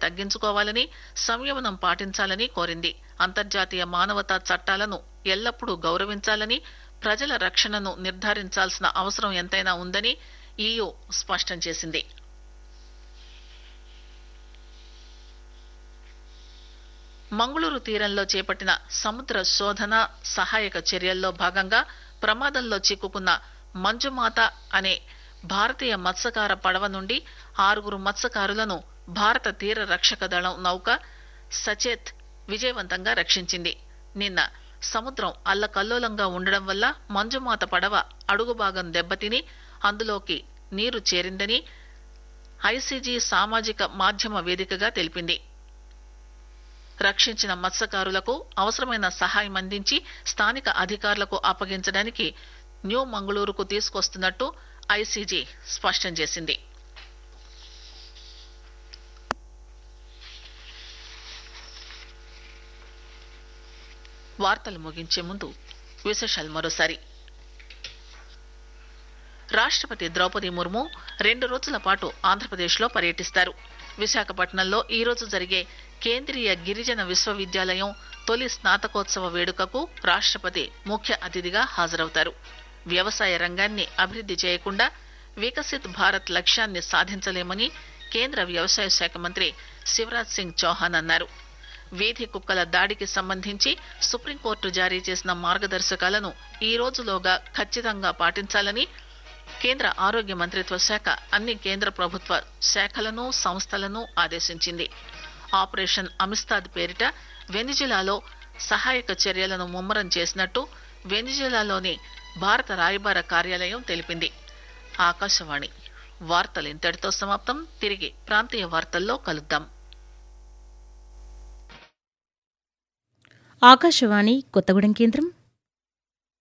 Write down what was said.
తగ్గించుకోవాలని సంయమనం పాటించాలని కోరింది అంతర్జాతీయ మానవతా చట్టాలను ఎల్లప్పుడూ గౌరవించాలని ప్రజల రక్షణను నిర్ధారించాల్సిన అవసరం ఎంతైనా ఉందని ఈయూ స్పష్టం చేసింది మంగుళూరు తీరంలో చేపట్టిన సముద్ర శోధన సహాయక చర్యల్లో భాగంగా ప్రమాదంలో చిక్కుకున్న మంజుమాత అనే భారతీయ మత్స్యకార పడవ నుండి ఆరుగురు మత్స్యకారులను భారత తీర రక్షక దళం నౌక సచేత్ విజయవంతంగా రక్షించింది నిన్న సముద్రం అల్లకల్లోలంగా ఉండడం వల్ల మంజుమాత పడవ అడుగు భాగం దెబ్బతిని అందులోకి నీరు చేరిందని ఐసీజీ సామాజిక మాధ్యమ వేదికగా తెలిపింది రక్షించిన మత్స్యకారులకు అవసరమైన సహాయం అందించి స్థానిక అధికారులకు అప్పగించడానికి న్యూ మంగళూరుకు తీసుకొస్తున్నట్టు ఐసీజీ స్పష్టం చేసింది వార్తలు ముగించే ముందు విశేషాలు మరోసారి రాష్ట్రపతి ద్రౌపది ముర్ము రెండు రోజుల పాటు ఆంధ్రప్రదేశ్లో పర్యటిస్తారు విశాఖపట్నంలో ఈ రోజు జరిగే కేంద్రీయ గిరిజన విశ్వవిద్యాలయం తొలి స్నాతకోత్సవ వేడుకకు రాష్ట్రపతి ముఖ్య అతిథిగా హాజరవుతారు వ్యవసాయ రంగాన్ని అభివృద్ది చేయకుండా వికసిత్ భారత్ లక్ష్యాన్ని సాధించలేమని కేంద్ర వ్యవసాయ శాఖ మంత్రి శివరాజ్ సింగ్ చౌహాన్ అన్నారు వీధి కుక్కల దాడికి సంబంధించి సుప్రీంకోర్టు జారీ చేసిన మార్గదర్శకాలను ఈ రోజులోగా ఖచ్చితంగా పాటించాలని కేంద్ర ఆరోగ్య మంత్రిత్వ శాఖ అన్ని కేంద్ర ప్రభుత్వ శాఖలను సంస్థలను ఆదేశించింది ఆపరేషన్ అమిస్తాద్ పేరిట వెనిజులాలో సహాయక చర్యలను ముమ్మరం చేసినట్టు వెనిజులాలోని భారత రాయబార కార్యాలయం తెలిపింది ఆకాశవాణి వార్తలు ఇంతటితో సమాప్తం తిరిగి ప్రాంతీయ వార్తల్లో కలుద్దాం ఆకాశవాణి కొత్తగూడెం కేంద్రం